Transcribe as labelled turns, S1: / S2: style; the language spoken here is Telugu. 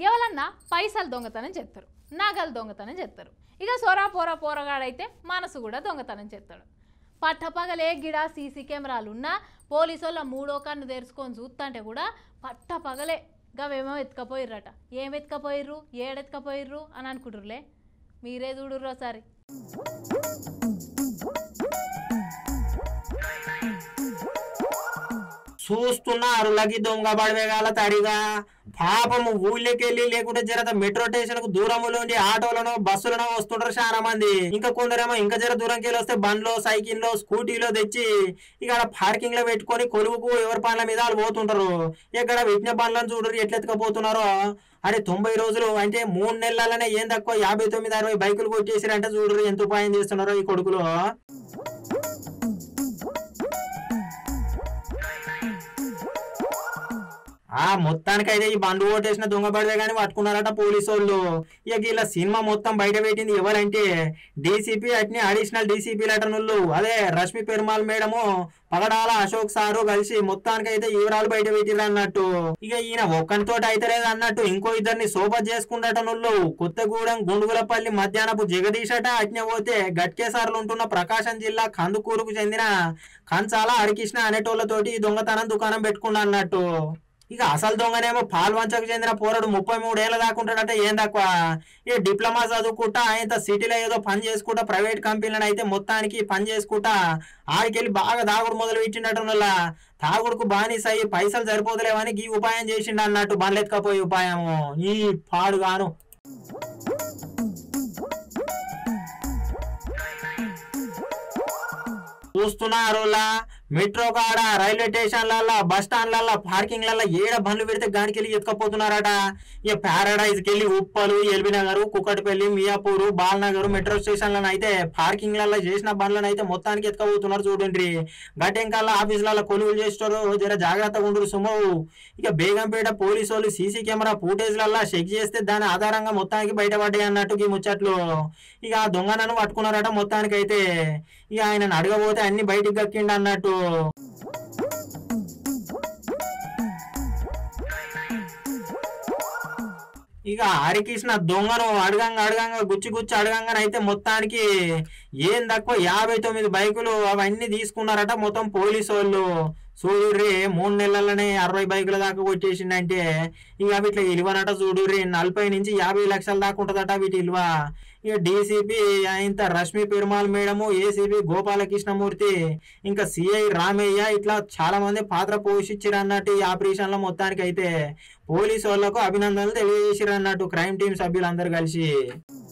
S1: ఎవరన్నా పైసలు దొంగతనం చేస్తారు నగలు దొంగతనం చేస్తారు ఇక సొరా పోర పోరగాడైతే మనసు కూడా దొంగతనం చేస్తాడు పట్టపగలే గిడ సీసీ కెమెరాలు ఉన్నా పోలీసు వాళ్ళ మూడో కన్ను తెరుచుకొని చూస్తుంటే కూడా పట్టపగలే గవేమో ఎత్తుకపోయిర్రట ఏం ఎత్తుకపోయిర్రు ఏడెత్తుకపోయిర్రు అని అనుకుంటుర్రులే మీరే చూడుర్రు ఒకసారి
S2: చూస్తున్నారు లగి దొంగ బడవేగాల తడిగా పాపము ఊళ్ళకెళ్ళి లేకుంటే జరత మెట్రో స్టేషన్ కు దూరములో ఉండి ఆటోలను బస్సులను వస్తుంటారు చాలా మంది ఇంకా కొందరేమో ఇంకా జర దూరంకి వెళ్ళి వస్తే బండ్లో సైకిల్లో స్కూటీలో తెచ్చి ఇక్కడ పార్కింగ్ లో పెట్టుకొని కొలువుకు ఎవరి పనుల మీద వాళ్ళు పోతుంటారు ఇక్కడ విజ్ఞ పనులను చూడరు ఎట్లా ఎత్తుకపోతున్నారో అరే తొంభై రోజులు అంటే మూడు నెలలనే ఏం తక్కువ యాభై తొమ్మిది అరవై బైకులు కొట్టేసిరంటే చూడరు ఎంత ఉపాయం చేస్తున్నారో ఈ కొడుకులు ఆ మొత్తానికైతే ఈ బండు ఓటేసిన దొంగ పడితే కానీ పట్టుకున్నారట పోలీసు వాళ్ళు ఇక ఇలా సినిమా మొత్తం బయట పెట్టింది ఎవరంటే డీసీపీ అట్ని అడిషనల్ డీసీపీ లెటర్నుళ్ళు అదే రష్మి పెరుమాల్ మేడము పగడాల అశోక్ సారు కలిసి మొత్తానికైతే వివరాలు బయట పెట్టిరు అన్నట్టు ఇక ఈయన ఒక్కనితో అయితే లేదు అన్నట్టు ఇంకో ఇద్దరిని సోపత్ చేసుకుంటట నుళ్ళు కొత్తగూడెం గుండుగులపల్లి మధ్యాహ్నపు జగదీశట అజ్ఞ పోతే గట్కేసార్లు ఉంటున్న ప్రకాశం జిల్లా కందుకూరుకు చెందిన కంచాల హరికృష్ణ అనేటోళ్ళతోటి ఈ దొంగతనం దుకాణం పెట్టుకున్నా అన్నట్టు ఇక అసలు దొంగనేమో పాల్వంచకు చెందిన పోరాడు ముప్పై మూడేళ్ల దాకా ఉంటాడట ఏం తక్కువ ఇక డిప్లొమా చదువుకుంటా ఆయన సిటీలో ఏదో పని చేసుకుంటా ప్రైవేట్ కంపెనీలను అయితే మొత్తానికి పని చేసుకుంటా ఆడికెళ్ళి బాగా దాగుడు మొదలు పెట్టిండటం వల్ల తాగుడుకు బానిస అయ్యి పైసలు సరిపోతలేవని ఈ ఉపాయం చేసిండు అన్నట్టు బండ్లెత్తుకపోయే ఉపాయము ఈ పాడుగాను చూస్తున్నారులా మెట్రో కాడ రైల్వే స్టేషన్లల్లో బస్ స్టాండ్లల్లో పార్కింగ్లల్లో ఏడ బండ్లు పెడితే గానికి వెళ్ళి ఎత్తుకపోతున్నారట ఇక ప్యారడైజ్కి వెళ్ళి ఉప్పలు ఎల్బీ నగర్ కుక్కటిపల్లి మియాపూర్ బాలనగర్ మెట్రో స్టేషన్లను అయితే పార్కింగ్లలో చేసిన బండ్లను అయితే మొత్తానికి ఎత్తుకపోతున్నారు చూడండి గట్టెంకల్లా ఆఫీసులలో కొలువులు చేస్తారు జర జాగ్రత్తగా ఉండరు సుమవు ఇక బేగంపేట పోలీసు వాళ్ళు సీసీ కెమెరా ఫుటేజ్లల్లో చెక్ చేస్తే దాని ఆధారంగా మొత్తానికి బయటపడ్డాయి అన్నట్టు ఈ ముచ్చట్లు ఇక ఆ దొంగనను పట్టుకున్నారట మొత్తానికి అయితే ఇక ఆయనను అడగబోతే అన్ని బయటికి గక్కిండు అన్నట్టు ఇక హరికృష్ణ దొంగను అడగంగా అడగంగా గుచ్చి గుచ్చి అడగంగా అయితే మొత్తానికి ఏం తక్కువ యాభై తొమ్మిది బైకులు అవన్నీ తీసుకున్నారట మొత్తం పోలీసు వాళ్ళు చూడుర్రి మూడు నెలలనే అరవై బైకుల దాకా కొట్టేసిండంటే ఇక అవి ఇట్లా ఇలువనట చూడుర్రి నలభై నుంచి యాభై లక్షల దాకా ఉంటదట వీటి ఇలువ ఇక డీసీపీ ఇంత రష్మి పెరుమాల్ మేడము ఏసీపీ గోపాలకృష్ణమూర్తి ఇంకా సిఐ రామయ్య ఇట్లా చాలా మంది పాత్ర పోషించారు అన్నట్టు ఈ ఆపరేషన్ లో మొత్తానికి అయితే పోలీసు వాళ్ళకు అభినందనలు తెలియజేసారు అన్నట్టు క్రైమ్ టీం సభ్యులందరూ కలిసి